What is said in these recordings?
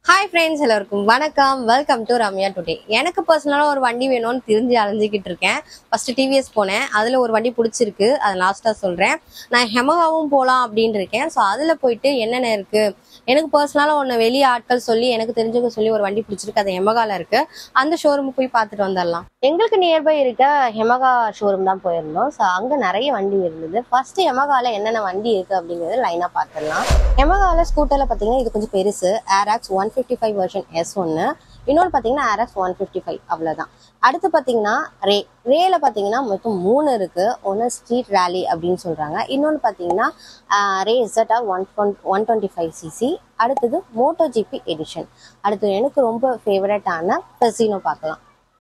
hi friends எல்லாருக்கும் வணக்கம் welcome to Ramya today எனக்கு பர்சனலாக ஒரு வண்டி வேணும்னு தெரிஞ்சு அலைஞ்சிக்கிட்டு இருக்கேன் ஃபர்ஸ்ட் டிவிஎஸ் போனேன் அதில் ஒரு வண்டி பிடிச்சிருக்கு அதை லாஸ்ட்டாக சொல்கிறேன் நான் ஹெமகாவும் போகலாம் அப்படின்னு இருக்கேன் ஸோ அதில் போயிட்டு என்னென்ன இருக்குது எனக்கு பர்சனலாக ஒன்று வெளியே ஆட்கள் சொல்லி எனக்கு தெரிஞ்சவங்க சொல்லி ஒரு வண்டி பிடிச்சிருக்கு அது ஹெமகால இருக்கு அந்த ஷோரூம் போய் பார்த்துட்டு வந்துடலாம் எங்களுக்கு நியர்பை இருக்க ஹெமகா ஷோரூம் தான் போயிருந்தோம் ஸோ அங்கே நிறைய வண்டி இருந்தது ஃபர்ஸ்ட் ஹெமகால என்னென்ன வண்டி இருக்கு அப்படிங்கிறது லைனாக பார்த்துடலாம் ஹெமகால ஸ்கூட்டரில் பார்த்தீங்கன்னா இது கொஞ்சம் பெருசு Aerox one fifty five version S ஒன்று இன்னொன்று பார்த்தீங்கன்னா ஆர்எக்ஸ் ஒன் ஃபிஃப்டி ஃபைவ் அவ்வளோதான் அடுத்து பார்த்தீங்கன்னா ரே ரேல பார்த்தீங்கன்னா மொத்தம் மூணு இருக்கு ஒன்று ஸ்ட்ரீட் ரேலி அப்படின்னு சொல்றாங்க இன்னொன்று பார்த்தீங்கன்னா ah, Ray ZR one one twenty five CC அடுத்தது மோட்டோ ஜிபி எடிஷன் அடுத்து எனக்கு ரொம்ப ஃபேவரட்டான பெசினோ பார்க்கலாம்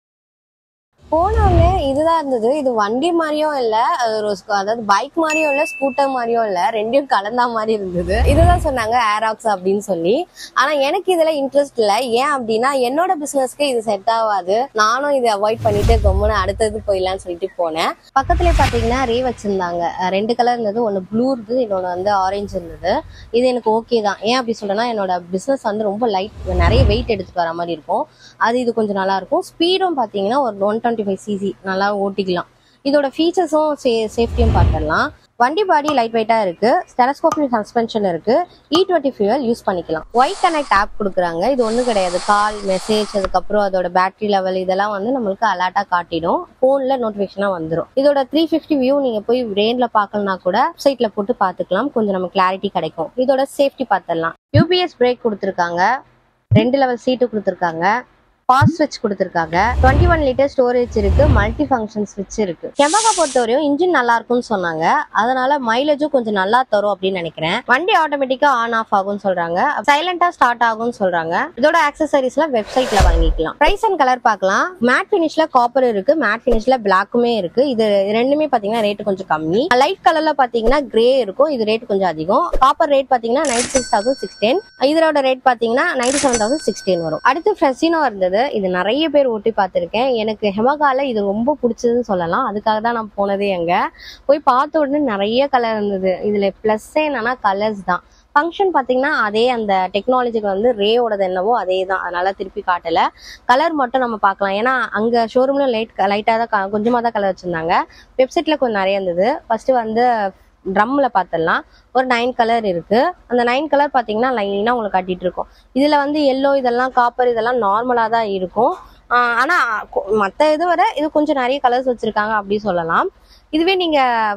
போனோடனே இதுதான் இருந்தது இது வண்டி மாதிரியும் இல்ல அது ஒரு ஸ்கூ- அதாவது பைக் மாதிரியும் இல்ல ஸ்கூட்டர் மாதிரியும் இல்ல ரெண்டையும் கலந்தா மாதிரி இருந்தது இதுதான் சொன்னாங்க ஏராக்ஸ் அப்படின்னு சொல்லி ஆனா எனக்கு இதுல இன்ட்ரெஸ்ட் இல்ல ஏன் அப்படின்னா என்னோட பிசினஸ்க்கு இது செட் ஆகாது நானும் இதை அவாய்ட் பண்ணிட்டு கம்முன்னு அடுத்தது போயிடலாம்னு சொல்லிட்டு போனேன் பக்கத்துலயே பாத்தீங்கன்னா ரே வச்சிருந்தாங்க அஹ் ரெண்டு கலர் இருந்தது ஒன்னு ப்ளூ இருந்தது இன்னொன்னு வந்து ஆரஞ்சு இருந்தது இது எனக்கு ஓகே தான் ஏன் அப்படி சொல்றேன்னா என்னோட பிசினஸ் வந்து ரொம்ப லைட் நிறைய வெயிட் எடுத்துட்டு வர மாதிரி இருக்கும் அது இது கொஞ்சம் நல்லா இருக்கும் ஸ்பீடும் பாத்தீங்கன்னா ஒரு ஒன் டுவெண்ட்டி ஃபைவ் சிசி நல்லா ஓட்டிக்கலாம் இதோட ஃபீச்சர்ஸும் சே சேஃப்டியும் பார்த்துடலாம் வண்டி பாடி லைட் வெயிட்டா இருக்கு ஸ்டெலஸ்கோபிக் சஸ்பென்ஷன் இருக்கு இ டுவெண்ட்டி ஃபியூல் யூஸ் பண்ணிக்கலாம் ஒயிட் கனெக்ட் ஆப் கொடுக்குறாங்க இது ஒன்றும் கிடையாது கால் மெசேஜ் அதுக்கப்புறம் அதோட பேட்டரி லெவல் இதெல்லாம் வந்து நம்மளுக்கு அலர்ட்டா காட்டிடும் ஃபோன்ல நோட்டிஃபிகேஷனா வந்துடும் இதோட த்ரீ ஃபிஃப்டி வியூ நீங்க போய் ரேன்ல பார்க்கலனா கூட வெப்சைட்ல போட்டு பார்த்துக்கலாம் கொஞ்சம் நம்ம கிளாரிட்டி கிடைக்கும் இதோட சேஃப்டி பார்த்துடலாம் யூபிஎஸ் பிரேக் கொடுத்துருக்காங்க ரெண்டு லெவல் சீட்டு கொடுத்துருக்காங்க பாஸ் ஸ்விட்ச் கொடுத்துருக்காங்க டுவெண்ட்டி ஒன் லிட்டர் ஸ்டோரேஜ் இருக்கு மல்டி ஃபங்க்ஷன் ஸ்விட்ச் இருக்கு கெமகா பொறுத்தவரையும் இன்ஜின் நல்லா இருக்கும்னு சொன்னாங்க அதனால மைலேஜும் கொஞ்சம் நல்லா தரும் அப்படின்னு நினைக்கிறேன் வண்டி ஆட்டோமேட்டிக்கா ஆன் ஆஃப் ஆகும்னு சொல்றாங்க சைலண்டா ஸ்டார்ட் ஆகும்னு சொல்றாங்க இதோட ஆக்சசரிஸ்லாம் வெப்சைட்ல வாங்கிக்கலாம் பிரைஸ் அண்ட் கலர் பார்க்கலாம் மேட் ஃபினிஷ்ல காப்பர் இருக்கு மேட் ஃபினிஷ்ல பிளாக்குமே இருக்கு இது ரெண்டுமே பாத்தீங்கன்னா ரேட் கொஞ்சம் கம்மி லைட் கலர்ல பாத்தீங்கன்னா கிரே இருக்கும் இது ரேட் கொஞ்சம் அதிகம் காப்பர் ரேட் பாத்தீங்கன்னா நைன்டி சிக்ஸ் தௌசண்ட் சிக்ஸ்டீன் இதோட ரேட் பாத்தீங்கன்னா நைன்டி செவன் தௌசண்ட் சிக்ஸ்டீன் வரும் அடுத்து ஃப்ரெசினோ இருந்தது இது நிறைய பேர் ஓட்டி பார்த்திருக்கேன் எனக்கு ஹெமகால இது ரொம்ப பிடிச்சதுன்னு சொல்லலாம் அதுக்காக தான் நான் போனதே அங்க போய் பார்த்த உடனே நிறைய கலர் இருந்தது இதுல பிளஸ் என்னன்னா கலர்ஸ் தான் ஃபங்க்ஷன் பாத்தீங்கன்னா அதே அந்த டெக்னாலஜிக்கு வந்து ரேவோடது என்னவோ அதே தான் அதனால திருப்பி காட்டல கலர் மட்டும் நம்ம பார்க்கலாம் ஏன்னா அங்க ஷோரூம்ல லைட் லைட்டா தான் க- கொஞ்சமா தான் கலர் வச்சிருந்தாங்க வெப்சைட்ல கொஞ்சம் நிறைய இருந்தது ஃபர்ஸ்ட் வந்து ட்ரம்ல பார்த்துடலாம் ஒரு நைன் கலர் இருக்கு அந்த நைன் கலர் பாத்தீங்கன்னா லைனா உங்களுக்கு காட்டிட்டு இருக்கும் இதுல வந்து எல்லோ இதெல்லாம் காப்பர் இதெல்லாம் நார்மலா தான் இருக்கும் ஆஹ் ஆனா கொ- மத்த இது விட இது கொஞ்சம் நிறைய கலர்ஸ் வச்சிருக்காங்க அப்படி சொல்லலாம் இதுவே நீங்க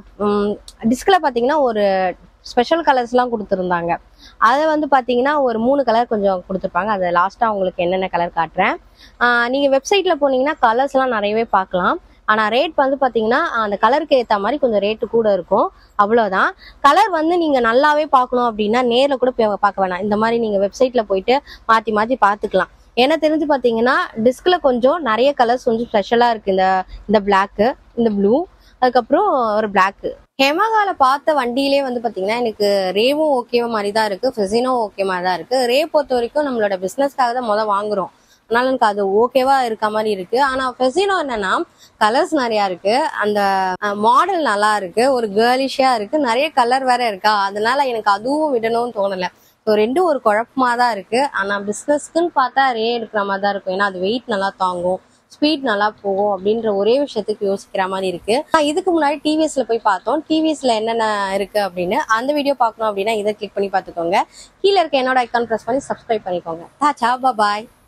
டிஸ்க்ல பாத்தீங்கன்னா ஒரு ஸ்பெஷல் கலர்ஸ்லாம் கொடுத்துருந்தாங்க அதை வந்து பாத்தீங்கன்னா ஒரு மூணு கலர் கொஞ்சம் கொடுத்துருப்பாங்க அதை லாஸ்டா உங்களுக்கு என்னென்ன கலர் காட்டுறேன் ஆஹ் நீங்க வெப்சைட்ல போனீங்கன்னா கலர்ஸ்லாம் நிறையவே பார்க்கலாம் ஆனா ரேட் வந்து பாத்தீங்கன்னா அந்த கலருக்கு ஏத்த மாதிரி கொஞ்சம் ரேட்டு கூட இருக்கும் அவ்வளவுதான் கலர் வந்து நீங்க நல்லாவே பார்க்கணும் அப்படின்னா நேர்ல கூட போய் பார்க்க வேணாம் இந்த மாதிரி நீங்க வெப்சைட்ல போயிட்டு மாத்தி மாத்தி பார்த்துக்கலாம் ஏன்னா தெரிஞ்சு பாத்தீங்கன்னா டிஸ்க்ல கொஞ்சம் நிறைய கலர்ஸ் கொஞ்சம் ஸ்பெஷலா இருக்கு இந்த இந்த பிளாக் இந்த ப்ளூ அதுக்கப்புறம் ஒரு பிளாக் ஹெமகால பார்த்த வண்டியிலே வந்து பாத்தீங்கன்னா எனக்கு ரேவும் ஓகே மாதிரி தான் இருக்கு ஃபெசினோ ஓகே மாதிரி தான் இருக்கு ரே பொறுத்த வரைக்கும் நம்மளோட பிசினஸ்க்காக தான் முத வாங்குறோம் அதனால எனக்கு அது ஓகேவா இருக்க மாதிரி இருக்கு ஆனா ஃபெசினோ என்னன்னா கலர்ஸ் நிறைய இருக்கு அந்த மாடல் நல்லா இருக்கு ஒரு கேர்லிஷா இருக்கு நிறைய கலர் வேற இருக்கா அதனால எனக்கு அதுவும் விடணும்னு தோணல ஸோ ரெண்டும் ஒரு குழப்பமா தான் இருக்கு ஆனா பிசினஸ்க்குன்னு பார்த்தா ரே எடுக்கிற மாதிரி தான் இருக்கும் ஏன்னா அது வெயிட் நல்லா தாங்கும் ஸ்பீட் நல்லா போகும் அப்படின்ற ஒரே விஷயத்துக்கு யோசிக்கிற மாதிரி இருக்கு நான் இதுக்கு முன்னாடி டிவிஎஸ்ல போய் பார்த்தோம் டிவிஎஸ்ல என்னென்ன இருக்கு அப்படின்னு அந்த வீடியோ பார்க்கணும் அப்படின்னா இதை கிளிக் பண்ணி பார்த்துக்கோங்க கீழே இருக்க என்னோட ஐக்கான் ப்ரெஸ் பண்ணி சப்ஸ்கிரைப் பண்ணிக்கோங்க தாச்சா பாய்